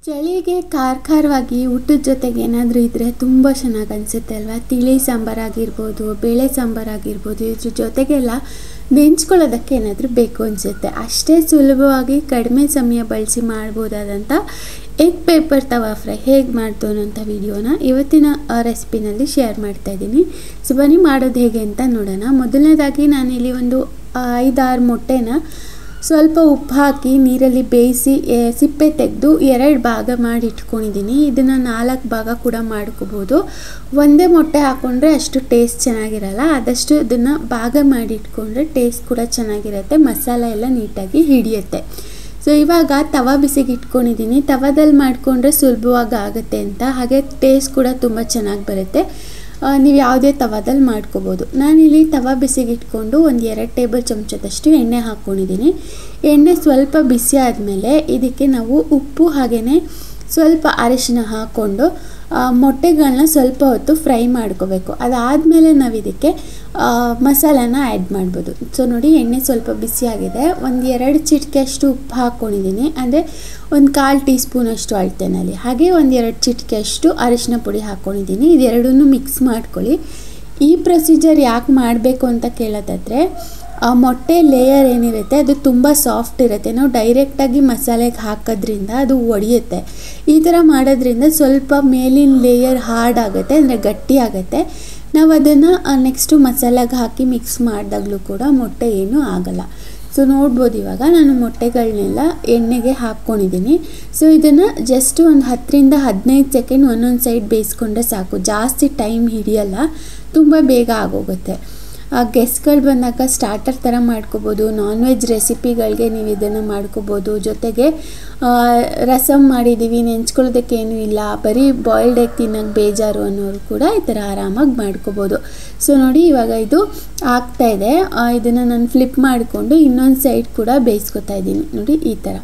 ಚಳಿಗೆ ಖಾರ ಖಾರವಾಗಿ ಊಟದ ಜೊತೆಗೆ ಏನಾದರೂ ಇದ್ದರೆ ತುಂಬ ಚೆನ್ನಾಗಿ ಅನಿಸುತ್ತೆ ಅಲ್ವಾ ತಿಳಿ ಸಾಂಬಾರಾಗಿರ್ಬೋದು ಬೇಳೆ ಸಾಂಬಾರಾಗಿರ್ಬೋದು ಇದ್ರ ಜೊತೆಗೆಲ್ಲ ನೆಂಚ್ಕೊಳ್ಳೋದಕ್ಕೆ ಏನಾದರೂ ಬೇಕು ಅನಿಸುತ್ತೆ ಅಷ್ಟೇ ಸುಲಭವಾಗಿ ಕಡಿಮೆ ಸಮಯ ಬಳಸಿ ಮಾಡ್ಬೋದಾದಂಥ ಎಗ್ ಪೇಪರ್ ತವಾ ಫ್ರೈ ಹೇಗೆ ಮಾಡ್ತು ಅನ್ನೋಂಥ ವಿಡಿಯೋನ ಇವತ್ತಿನ ರೆಸಿಪಿನಲ್ಲಿ ಶೇರ್ ಮಾಡ್ತಾ ಇದ್ದೀನಿ ಸೊ ಬನ್ನಿ ಮಾಡೋದು ಹೇಗೆ ಅಂತ ನೋಡೋಣ ಮೊದಲನೇದಾಗಿ ನಾನಿಲ್ಲಿ ಒಂದು ಐದಾರು ಮೊಟ್ಟೆನ ಸ್ವಲ್ಪ ಉಪ್ಪು ಹಾಕಿ ನೀರಲ್ಲಿ ಬೇಯಿಸಿ ಎ- ಸಿಪ್ಪೆ ತೆಗೆದು ಎರಡು ಭಾಗ ಮಾಡಿ ಇಟ್ಕೊಂಡಿದ್ದೀನಿ ಇದನ್ನು ನಾಲ್ಕು ಭಾಗ ಕೂಡ ಮಾಡ್ಕೋಬೋದು ಒಂದೇ ಮೊಟ್ಟೆ ಹಾಕ್ಕೊಂಡ್ರೆ ಅಷ್ಟು ಟೇಸ್ಟ್ ಚೆನ್ನಾಗಿರಲ್ಲ ಆದಷ್ಟು ಇದನ್ನು ಭಾಗ ಮಾಡಿ ಇಟ್ಕೊಂಡ್ರೆ ಟೇಸ್ಟ್ ಕೂಡ ಚೆನ್ನಾಗಿರುತ್ತೆ ಮಸಾಲ ಎಲ್ಲ ನೀಟಾಗಿ ಹಿಡಿಯುತ್ತೆ ಸೊ ಇವಾಗ ತವಾ ಬಿಸಿಗೆ ಇಟ್ಕೊಂಡಿದ್ದೀನಿ ತವಾದಲ್ಲಿ ಮಾಡಿಕೊಂಡ್ರೆ ಸುಲಭವಾಗಿ ಆಗುತ್ತೆ ಅಂತ ಹಾಗೆ ಟೇಸ್ಟ್ ಕೂಡ ತುಂಬ ಚೆನ್ನಾಗಿ ಬರುತ್ತೆ ಆ, ನೀವು ಯಾವುದೇ ತವಾದಲ್ಲಿ ಮಾಡ್ಕೋಬೋದು ನಾನಿಲ್ಲಿ ತವಾ ಬಿಸಿಗೆ ಇಟ್ಕೊಂಡು ಒಂದು ಎರಡು ಟೇಬಲ್ ಚಮಚದಷ್ಟು ಎಣ್ಣೆ ಹಾಕ್ಕೊಂಡಿದ್ದೀನಿ ಎಣ್ಣೆ ಸ್ವಲ್ಪ ಬಿಸಿ ಆದಮೇಲೆ ಇದಕ್ಕೆ ನಾವು ಉಪ್ಪು ಹಾಗೆಯೇ ಸ್ವಲ್ಪ ಅರಿಶಿನ ಹಾಕ್ಕೊಂಡು ಆ, ಮೊಟ್ಟೆಗಳನ್ನ ಸ್ವಲ್ಪ ಹೊತ್ತು ಫ್ರೈ ಮಾಡ್ಕೋಬೇಕು ಅದಾದಮೇಲೆ ನಾವು ಇದಕ್ಕೆ ಆ, ಮಸಾಲಾನ ಆ್ಯಡ್ ಮಾಡ್ಬೋದು ಸೊ ನೋಡಿ ಎಣ್ಣೆ ಸ್ವಲ್ಪ ಬಿಸಿಯಾಗಿದೆ ಒಂದು ಎರಡು ಚಿಟಿಕೆಯಷ್ಟು ಉಪ್ಪು ಹಾಕ್ಕೊಂಡಿದ್ದೀನಿ ಅಂದರೆ ಒಂದು ಕಾಲು ಟೀ ಸ್ಪೂನಷ್ಟು ಅಳ್ತೇನಲ್ಲಿ ಹಾಗೆ ಒಂದು ಎರಡು ಚಿಟಿಕೆಯಷ್ಟು ಅರಿಶಿನ ಪುಡಿ ಹಾಕ್ಕೊಂಡಿದ್ದೀನಿ ಇದೆರಡನ್ನೂ ಮಿಕ್ಸ್ ಮಾಡ್ಕೊಳ್ಳಿ ಈ ಪ್ರೊಸೀಜರ್ ಯಾಕೆ ಮಾಡಬೇಕು ಅಂತ ಕೇಳೋದಾದರೆ ಆ ಮೊಟ್ಟೆ ಲೇಯರ್ ಏನಿರುತ್ತೆ ಅದು ತುಂಬ ಸಾಫ್ಟ್ ಇರುತ್ತೆ ನಾವು ಡೈರೆಕ್ಟಾಗಿ ಮಸಾಲೆಗೆ ಹಾಕೋದ್ರಿಂದ ಅದು ಒಡೆಯುತ್ತೆ ಈ ಥರ ಮಾಡೋದ್ರಿಂದ ಸ್ವಲ್ಪ ಮೇಲಿನ ಲೇಯರ್ ಹಾರ್ಡ್ ಆಗುತ್ತೆ ಅಂದರೆ ಗಟ್ಟಿ ಆಗುತ್ತೆ ನಾವು ಅದನ್ನು ನೆಕ್ಸ್ಟು ಮಸಾಲೆಗೆ ಹಾಕಿ ಮಿಕ್ಸ್ ಮಾಡಿದಾಗಲೂ ಕೂಡ ಮೊಟ್ಟೆ ಏನೂ ಆಗಲ್ಲ ಸೊ ನೋಡ್ಬೋದು ಇವಾಗ ನಾನು ಮೊಟ್ಟೆಗಳನ್ನೆಲ್ಲ ಎಣ್ಣೆಗೆ ಹಾಕ್ಕೊಂಡಿದ್ದೀನಿ ಸೊ ಇದನ್ನು ಜಸ್ಟ್ ಒಂದು ಹತ್ತರಿಂದ ಹದಿನೈದು ಸೆಕೆಂಡ್ ಒಂದೊಂದು ಸೈಡ್ ಬೇಯಿಸ್ಕೊಂಡ್ರೆ ಸಾಕು ಜಾಸ್ತಿ ಟೈಮ್ ಹಿಡಿಯಲ್ಲ ತುಂಬ ಬೇಗ ಆಗೋಗುತ್ತೆ ಗೆಸ್ಟ್ಗಳು ಬಂದಾಗ ಸ್ಟಾರ್ಟರ್ ಥರ ಮಾಡ್ಕೋಬೋದು ನಾನ್ ವೆಜ್ ರೆಸಿಪಿಗಳಿಗೆ ನೀವು ಇದನ್ನು ಮಾಡ್ಕೋಬೋದು ಜೊತೆಗೆ ಆ, ರಸಮ್ ಮಾಡಿದ್ದೀವಿ ನೆಂಚ್ಕೊಳ್ಳೋದಕ್ಕೆ ಏನೂ ಇಲ್ಲ ಬರೀ ಬಾಯ್ಲ್ಡ್ ಎಗ್ ತಿನ್ನೋಕ್ಕೆ ಬೇಜಾರು ಅನ್ನೋರು ಕೂಡ ಈ ಥರ ಆರಾಮಾಗಿ ಮಾಡ್ಕೋಬೋದು ಸೊ ನೋಡಿ ಇವಾಗ ಇದು ಆಗ್ತಾ ಇದೆ ಇದನ್ನು ನಾನು ಫ್ಲಿಪ್ ಮಾಡಿಕೊಂಡು ಇನ್ನೊಂದು ಸೈಡ್ ಕೂಡ ಬೇಯಿಸ್ಕೊತಾ ಇದ್ದೀನಿ ನೋಡಿ ಈ ಥರ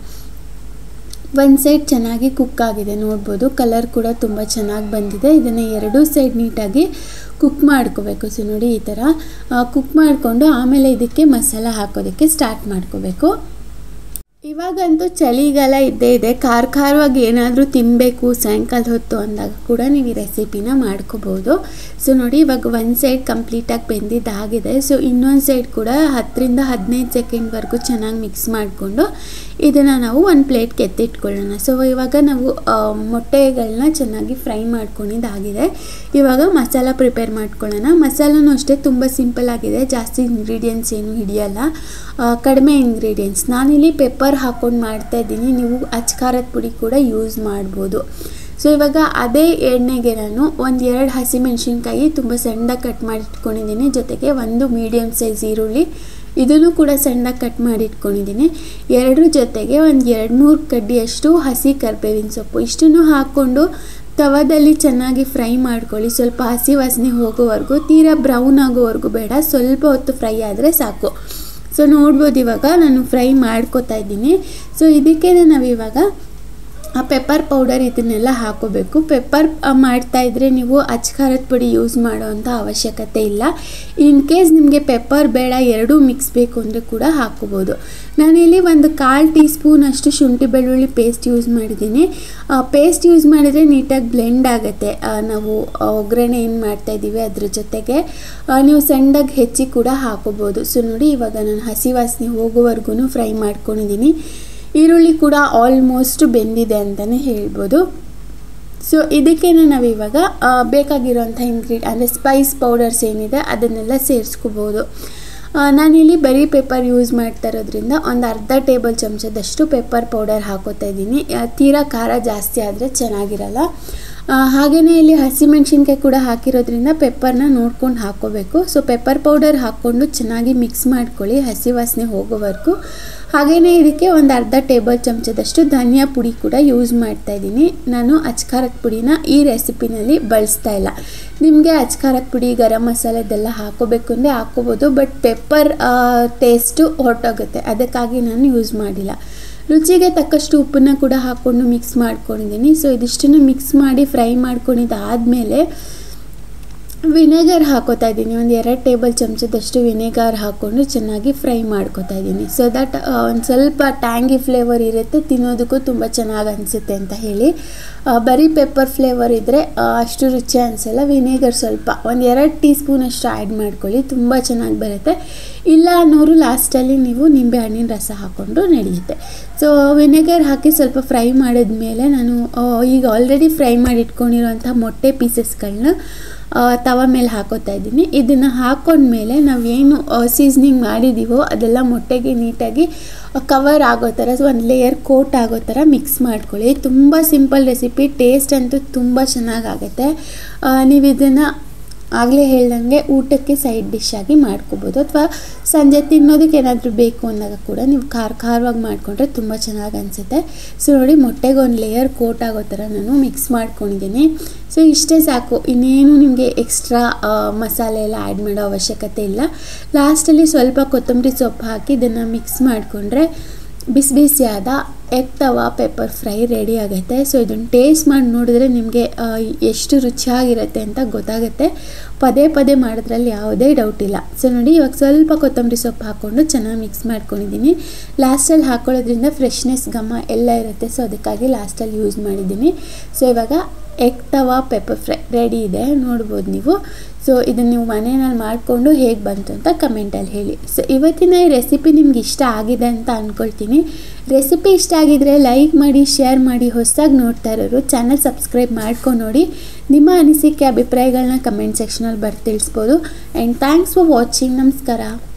ಒಂದು ಸೈಡ್ ಚೆನ್ನಾಗಿ ಕುಕ್ ಆಗಿದೆ ನೋಡ್ಬೋದು ಕಲರ್ ಕೂಡ ತುಂಬ ಚೆನ್ನಾಗಿ ಬಂದಿದೆ ಇದನ್ನು ಎರಡೂ ಸೈಡ್ ನೀಟಾಗಿ ಕುಕ್ ಮಾಡ್ಕೋಬೇಕು ಸೊ ನೋಡಿ ಈ ಥರ ಕುಕ್ ಮಾಡಿಕೊಂಡು ಆಮೇಲೆ ಇದಕ್ಕೆ ಮಸಾಲ ಹಾಕೋದಕ್ಕೆ ಸ್ಟಾರ್ಟ್ ಮಾಡ್ಕೋಬೇಕು ಇವಾಗಂತೂ ಚಳಿಗಾಲ ಇದ್ದೇ ಇದೆ ಖಾರ ಖಾರವಾಗಿ ಏನಾದರೂ ತಿನ್ನಬೇಕು ಸಾಯಂಕಾಲ ಹೊತ್ತು ಅಂದಾಗ ಕೂಡ ನೀವು ಈ ರೆಸಿಪಿನ ಮಾಡ್ಕೋಬೋದು ಸೊ ನೋಡಿ ಇವಾಗ ಒಂದು ಸೈಡ್ ಕಂಪ್ಲೀಟಾಗಿ ಬೆಂದಿದ್ದಾಗಿದೆ ಸೊ ಇನ್ನೊಂದು ಸೈಡ್ ಕೂಡ ಹತ್ತರಿಂದ ಹದಿನೈದು ಸೆಕೆಂಡ್ವರೆಗೂ ಚೆನ್ನಾಗಿ ಮಿಕ್ಸ್ ಮಾಡಿಕೊಂಡು ಇದನ್ನು ನಾವು ಒಂದು ಪ್ಲೇಟ್ಗೆ ಎತ್ತಿಟ್ಕೊಳ್ಳೋಣ ಸೊ ಇವಾಗ ನಾವು ಆ, ಮೊಟ್ಟೆಗಳನ್ನ ಚೆನ್ನಾಗಿ ಫ್ರೈ ಮಾಡ್ಕೊಂಡಿದ್ದಾಗಿದೆ ಇವಾಗ ಮಸಾಲ ಪ್ರಿಪೇರ್ ಮಾಡ್ಕೊಳ್ಳೋಣ ಮಸಾಲನೂ ಅಷ್ಟೇ ತುಂಬ ಸಿಂಪಲ್ ಆಗಿದೆ ಜಾಸ್ತಿ ಇಂಗ್ರೀಡಿಯೆಂಟ್ಸ್ ಏನು ಹಿಡಿಯಲ್ಲ ಆ, ಕಡಿಮೆ ಇಂಗ್ರೀಡಿಯೆಂಟ್ಸ್ ನಾನಿಲ್ಲಿ ಪೆಪ್ಪರ್ ಹಾಕ್ಕೊಂಡು ಮಾಡ್ತಾ ಇದ್ದೀನಿ ನೀವು ಅಚ್ಕಾರದ ಪುಡಿ ಕೂಡ ಯೂಸ್ ಮಾಡ್ಬೋದು ಸೊ ಇವಾಗ ಅದೇ ಎಣ್ಣೆಗೆ ನಾನು ಒಂದು ಎರಡು ಹಸಿಮೆಣಸಿನ್ಕಾಯಿ ತುಂಬ ಸಣ್ಣದಾಗಿ ಕಟ್ ಮಾಡಿ ಇಟ್ಕೊಂಡಿದ್ದೀನಿ ಜೊತೆಗೆ ಒಂದು ಮೀಡಿಯಮ್ ಸೈಜ್ ಈರುಳ್ಳಿ ಇದನ್ನು ಕೂಡ ಸಣ್ಣದಾಗಿ ಕಟ್ ಮಾಡಿ ಇಟ್ಕೊಂಡಿದ್ದೀನಿ ಎರಡರ ಜೊತೆಗೆ ಒಂದು ಎರಡು ಮೂರು ಕಡ್ಡಿಯಷ್ಟು ಹಸಿ ಕರ್ಬೇವಿನ ಸೊಪ್ಪು ಇಷ್ಟನ್ನು ಹಾಕ್ಕೊಂಡು ತವಾದಲ್ಲಿ ಚೆನ್ನಾಗಿ ಫ್ರೈ ಮಾಡ್ಕೊಳ್ಳಿ ಸ್ವಲ್ಪ ಹಸಿ ವಾಸನೆ ಹೋಗೋವರೆಗೂ ತೀರಾ ಬ್ರೌನ್ ಆಗೋವರೆಗೂ ಬೇಡ ಸ್ವಲ್ಪ ಹೊತ್ತು ಫ್ರೈ ಆದರೆ ಸಾಕು ಸೊ ನೋಡ್ಬೋದು ಇವಾಗ ನಾನು ಫ್ರೈ ಮಾಡ್ಕೊತಾ ಇದ್ದೀನಿ ಸೊ ಇದಕ್ಕೆ ನಾವು ಇವಾಗ ಆ ಪೆಪ್ಪರ್ ಪೌಡರ್ ಇದನ್ನೆಲ್ಲ ಹಾಕೋಬೇಕು ಪೆಪ್ಪರ್ ಮಾಡ್ತಾ ಇದ್ರೆ ನೀವು ಅಚ್ಕಾರದ ಪುಡಿ ಯೂಸ್ ಮಾಡೋವಂಥ ಅವಶ್ಯಕತೆ ಇಲ್ಲ ಇನ್ ಕೇಸ್ ನಿಮಗೆ ಪೆಪ್ಪರ್ ಬೇಡ ಎರಡೂ ಮಿಕ್ಸ್ ಬೇಕು ಅಂದರೆ ಕೂಡ ಹಾಕೋಬೋದು ನಾನಿಲ್ಲಿ ಒಂದು ಕಾಲು ಟೀ ಸ್ಪೂನ್ ಅಷ್ಟು ಶುಂಠಿ ಬೆಳ್ಳುಳ್ಳಿ ಪೇಸ್ಟ್ ಯೂಸ್ ಮಾಡಿದ್ದೀನಿ ಪೇಸ್ಟ್ ಯೂಸ್ ಮಾಡಿದರೆ ನೀಟಾಗಿ ಬ್ಲೆಂಡ್ ಆಗುತ್ತೆ ಆ, ನಾವು ಆ, ಒಗ್ಗರಣೆ ಏನು ಮಾಡ್ತಾ ಇದ್ದೀವಿ ಅದ್ರ ಜೊತೆಗೆ ಆ, ನೀವು ಸಣ್ಣದಾಗಿ ಹೆಚ್ಚಿ ಕೂಡ ಹಾಕೋಬೋದು ಸೊ ನೋಡಿ ಇವಾಗ ನಾನು ಹಸಿ ವಾಸನೆ ಹೋಗೋವರೆಗೂ ಫ್ರೈ ಮಾಡ್ಕೊಂಡಿದ್ದೀನಿ ಈರುಳ್ಳಿ ಕೂಡ ಆಲ್ಮೋಸ್ಟ್ ಬೆಂದಿದೆ ಅಂತಲೇ ಹೇಳ್ಬೋದು ಸೊ ಇದಕ್ಕೇನೆ ನಾವು ಇವಾಗ ಆ, ಬೇಕಾಗಿರೋಂಥ ಇಂಗ್ರೀಡ್ ಅಂದರೆ ಸ್ಪೈಸ್ ಪೌಡರ್ಸ್ ಏನಿದೆ ಅದನ್ನೆಲ್ಲ ಸೇರಿಸ್ಕೋಬೋದು ಆ, ನಾನಿಲ್ಲಿ ಬರೀ ಪೆಪ್ಪರ್ ಯೂಸ್ ಮಾಡ್ತಾ ಇರೋದ್ರಿಂದ ಒಂದು ಅರ್ಧ ಟೇಬಲ್ ಚಮಚದಷ್ಟು ಪೆಪ್ಪರ್ ಪೌಡರ್ ಹಾಕೋತಾ ಇದ್ದೀನಿ ಆ, ತೀರಾ ಖಾರ ಜಾಸ್ತಿ ಆದರೆ ಚೆನ್ನಾಗಿರಲ್ಲ ಹಾಗೆಯೇ ಇಲ್ಲಿ ಹಸಿಮೆಣ್ಸಿನ್ಕಾಯಿ ಕೂಡ ಹಾಕಿರೋದ್ರಿಂದ ಪೆಪ್ಪರ್ನ ನೋಡ್ಕೊಂಡು ಹಾಕ್ಕೋಬೇಕು ಸೊ ಪೆಪ್ಪರ್ ಪೌಡರ್ ಹಾಕ್ಕೊಂಡು ಚೆನ್ನಾಗಿ ಮಿಕ್ಸ್ ಮಾಡ್ಕೊಳ್ಳಿ ಹಸಿ ವಾಸನೆ ಹೋಗೋವರೆಗೂ ಹಾಗೆಯೇ ಇದಕ್ಕೆ ಒಂದು ಅರ್ಧ ಟೇಬಲ್ ಚಮಚದಷ್ಟು ಧನಿಯಾ ಪುಡಿ ಕೂಡ ಯೂಸ್ ಮಾಡ್ತಾ ಇದ್ದೀನಿ ನಾನು ಅಚ್ಕಾರದ ಪುಡಿನ ಈ ರೆಸಿಪಿನಲ್ಲಿ ಬಳಸ್ತಾ ಇಲ್ಲ ನಿಮಗೆ ಅಚ್ಕಾರದ ಪುಡಿ ಗರಂ ಮಸಾಲೆದೆಲ್ಲ ಹಾಕೋಬೇಕು ಅಂದರೆ ಹಾಕೋಬೋದು ಬಟ್ ಪೆಪ್ಪರ್ ಟೇಸ್ಟು ಹೊರಟೋಗುತ್ತೆ ಅದಕ್ಕಾಗಿ ನಾನು ಯೂಸ್ ಮಾಡಿಲ್ಲ ರುಚಿಗೆ ತಕ್ಕಷ್ಟು ಉಪ್ಪನ್ನ ಕೂಡ ಹಾಕ್ಕೊಂಡು ಮಿಕ್ಸ್ ಮಾಡ್ಕೊಂಡಿದ್ದೀನಿ ಸೊ ಇದಿಷ್ಟನ್ನು ಮಿಕ್ಸ್ ಮಾಡಿ ಫ್ರೈ ಮಾಡ್ಕೊಂಡಿದ್ದಾದಮೇಲೆ ವಿನೆಗರ್ ಹಾಕೋತಾ ಇದ್ದೀನಿ ಒಂದು ಎರಡು ಟೇಬಲ್ ಚಮಚದಷ್ಟು ವಿನೆಗರ್ ಹಾಕ್ಕೊಂಡು ಚೆನ್ನಾಗಿ ಫ್ರೈ ಮಾಡ್ಕೋತಾ ಇದ್ದೀನಿ ಸೊ ದಟ್ ಒಂದು ಸ್ವಲ್ಪ ಟ್ಯಾಂಗಿ ಫ್ಲೇವರ್ ಇರುತ್ತೆ ತಿನ್ನೋದಕ್ಕೂ ತುಂಬ ಚೆನ್ನಾಗಿ ಅನಿಸುತ್ತೆ ಅಂತ ಹೇಳಿ ಆ, ಬರೀ ಪೆಪ್ಪರ್ ಫ್ಲೇವರ್ ಇದ್ದರೆ ಅಷ್ಟು ರುಚಿ ಅನಿಸಲ್ಲ ವಿನೆಗರ್ ಸ್ವಲ್ಪ ಒಂದು ಎರಡು ಟೀ ಸ್ಪೂನಷ್ಟು ಆ್ಯಡ್ ಮಾಡ್ಕೊಳ್ಳಿ ತುಂಬ ಚೆನ್ನಾಗಿ ಬರುತ್ತೆ ಇಲ್ಲ ಅನ್ನೋರು ಲಾಸ್ಟಲ್ಲಿ ನೀವು ನಿಂಬೆ ಹಣ್ಣಿನ ರಸ ಹಾಕ್ಕೊಂಡು ನಡೆಯುತ್ತೆ ಸೊ ವಿನೆಗರ್ ಹಾಕಿ ಸ್ವಲ್ಪ ಫ್ರೈ ಮಾಡಿದ್ಮೇಲೆ ನಾನು ಆ, ಈಗ ಆಲ್ರೆಡಿ ಫ್ರೈ ಮಾಡಿ ಇಟ್ಕೊಂಡಿರೋಂಥ ಮೊಟ್ಟೆ ಪೀಸಸ್ಗಳನ್ನ ತವ ಮೇಲೆ ಹಾಕೋತಾ ಇದ್ದೀನಿ ಇದನ್ನು ಹಾಕೊಂಡ್ಮೇಲೆ ನಾವೇನು ಸೀಸ್ನಿಂಗ್ ಮಾಡಿದ್ದೀವೋ ಅದೆಲ್ಲ ಮೊಟ್ಟೆಗೆ ನೀಟಾಗಿ ಕವರ್ ಆಗೋ ಥರ ಒಂದು ಲೇಯರ್ ಕೋಟ್ ಆಗೋ ಥರ ಮಿಕ್ಸ್ ಮಾಡ್ಕೊಳ್ಳಿ ತುಂಬ ಸಿಂಪಲ್ ರೆಸಿಪಿ ಟೇಸ್ಟ್ ಅಂತೂ ತುಂಬ ಚೆನ್ನಾಗಾಗುತ್ತೆ ನೀವು ಇದನ್ನು ಆಗಲೇ ಹೇಳ್ದಂಗೆ ಊಟಕ್ಕೆ ಸೈಡ್ ಡಿಶ್ ಆಗಿ ಮಾಡ್ಕೋಬೋದು ಅಥವಾ ಸಂಜೆ ತಿನ್ನೋದಕ್ಕೆ ಏನಾದರೂ ಬೇಕು ಅಂದಾಗ ಕೂಡ ನೀವು ಖಾರ ಖಾರವಾಗಿ ಮಾಡಿಕೊಂಡ್ರೆ ತುಂಬ ಚೆನ್ನಾಗಿ ಅನಿಸುತ್ತೆ ಸೊ ನೋಡಿ ಮೊಟ್ಟೆಗೆ ಒಂದು ಲೇಯರ್ ಕೋಟ್ ಆಗೋ ಥರ ನಾನು ಮಿಕ್ಸ್ ಮಾಡ್ಕೊಂಡಿದ್ದೀನಿ ಸೊ ಇಷ್ಟೇ ಸಾಕು ಇನ್ನೇನು ನಿಮಗೆ ಎಕ್ಸ್ಟ್ರಾ ಮಸಾಲೆ ಎಲ್ಲ ಆ್ಯಡ್ ಮಾಡೋ ಅವಶ್ಯಕತೆ ಇಲ್ಲ ಲಾಸ್ಟಲ್ಲಿ ಸ್ವಲ್ಪ ಕೊತ್ತಂಬರಿ ಸೊಪ್ಪು ಹಾಕಿ ಇದನ್ನು ಮಿಕ್ಸ್ ಮಾಡಿಕೊಂಡ್ರೆ ಬಿಸಿ ಬಿಸಿಯಾದ egg tawa pepper fry ready ಆಗುತ್ತೆ ಸೊ ಇದನ್ನು ಟೇಸ್ಟ್ ಮಾಡಿ ನೋಡಿದ್ರೆ ನಿಮಗೆ ಎಷ್ಟು ರುಚಿಯಾಗಿರುತ್ತೆ ಅಂತ ಗೊತ್ತಾಗುತ್ತೆ ಪದೇ ಪದೇ ಮಾಡೋದ್ರಲ್ಲಿ ಯಾವುದೇ ಡೌಟ್ ಇಲ್ಲ ಸೊ ನೋಡಿ ಇವಾಗ ಸ್ವಲ್ಪ ಕೊತ್ತಂಬರಿ ಸೊಪ್ಪು ಹಾಕ್ಕೊಂಡು ಚೆನ್ನಾಗಿ ಮಿಕ್ಸ್ ಮಾಡ್ಕೊಂಡಿದ್ದೀನಿ ಲಾಸ್ಟಲ್ಲಿ ಹಾಕೊಳ್ಳೋದ್ರಿಂದ ಫ್ರೆಶ್ನೆಸ್ ಘಮ ಎಲ್ಲ ಇರುತ್ತೆ ಸೊ ಅದಕ್ಕಾಗಿ ಲಾಸ್ಟಲ್ಲಿ ಯೂಸ್ ಮಾಡಿದ್ದೀನಿ ಸೊ ಇವಾಗ egg tawa pepper fry ready ಇದೆ ನೋಡ್ಬೋದು ನೀವು ಸೊ ಇದನ್ನು ನೀವು ಮನೆಯಲ್ಲಿ ಮಾಡಿಕೊಂಡು ಹೇಗೆ ಬಂತು ಅಂತ ಕಮೆಂಟಲ್ಲಿ ಹೇಳಿ ಸೊ ಇವತ್ತಿನ ಈ ರೆಸಿಪಿ ನಿಮ್ಗೆ ಇಷ್ಟ ಆಗಿದೆ ಅಂತ ಅಂದ್ಕೊಳ್ತೀನಿ ರೆಸಿಪಿ ಇಷ್ಟ ಆಗಿದ್ರೆ ಲೈಕ್ ಮಾಡಿ ಶೇರ್ ಮಾಡಿ ಹೊಸದಾಗಿ ನೋಡ್ತಾ ಇರೋರು ಚಾನಲ್ ಸಬ್ಸ್ಕ್ರೈಬ್ ಮಾಡ್ಕೊಂಡು ನೋಡಿ ನಿಮ್ಮ ಅನಿಸಿಕೆ ಅಭಿಪ್ರಾಯಗಳನ್ನ ಕಮೆಂಟ್ ಸೆಕ್ಷನಲ್ಲಿ ಬರ್ದು ತಿಳಿಸ್ಬೋದು ಆ್ಯಂಡ್ ಥ್ಯಾಂಕ್ಸ್ ಫಾರ್ ವಾಚಿಂಗ್ ನಮಸ್ಕಾರ